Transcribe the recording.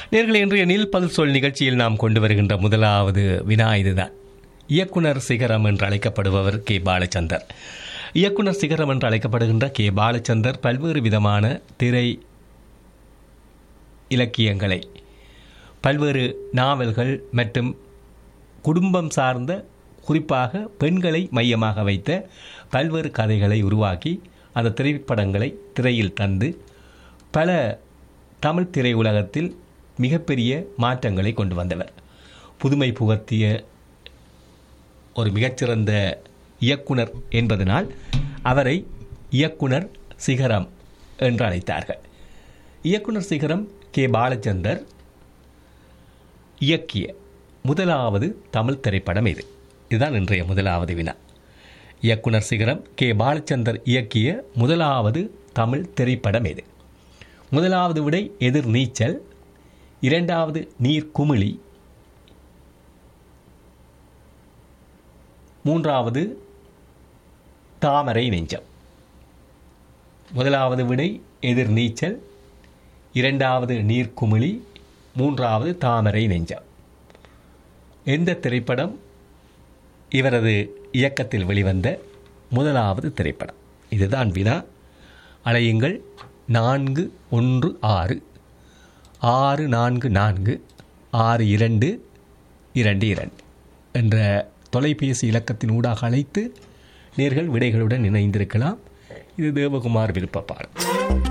நேர்கள் இன்றைய நீல் பதில் சொல் நிகழ்ச்சியில் நாம் கொண்டு வருகின்ற முதலாவது வினா இதுதான் இயக்குனர் சிகரம் என்று அழைக்கப்படுபவர் கே பாலச்சந்தர் இயக்குனர் சிகரம் என்று அழைக்கப்படுகின்ற கே பாலச்சந்தர் பல்வேறு விதமான திரை இலக்கியங்களை பல்வேறு நாவல்கள் மற்றும் குடும்பம் சார்ந்த குறிப்பாக பெண்களை மையமாக வைத்த பல்வேறு கதைகளை உருவாக்கி அந்த திரைப்படங்களை திரையில் தந்து பல தமிழ் திரையுலகத்தில் மிகப்பெரிய மாற்றங்களை கொண்டு வந்தவர் புதுமை புகத்திய ஒரு மிகச்சிறந்த இயக்குனர் என்பதனால் அவரை இயக்குனர் சிகரம் என்று அழைத்தார்கள் இயக்குனர் சிகரம் கே பாலச்சந்தர் இயக்கிய முதலாவது தமிழ் திரைப்படம் இது இதுதான் இன்றைய முதலாவது வினா இயக்குனர் சிகரம் கே பாலச்சந்தர் இயக்கிய முதலாவது தமிழ் திரைப்படம் இது முதலாவது விடை எதிர் நீச்சல் இரண்டாவது நீர் குமிழி மூன்றாவது தாமரை நெஞ்சம் முதலாவது விடை எதிர் நீச்சல் இரண்டாவது நீர்க்குமிழி மூன்றாவது தாமரை நெஞ்சம் எந்த திரைப்படம் இவரது இயக்கத்தில் வெளிவந்த முதலாவது திரைப்படம் இதுதான் வினா அலையுங்கள் நான்கு ஒன்று ஆறு ஆறு நான்கு நான்கு ஆறு இரண்டு இரண்டு இரண்டு என்ற தொலைபேசி இலக்கத்தின் ஊடாக அழைத்து நேர்கள் விடைகளுடன் இணைந்திருக்கலாம் இது தேவகுமார் விருப்ப பாடல்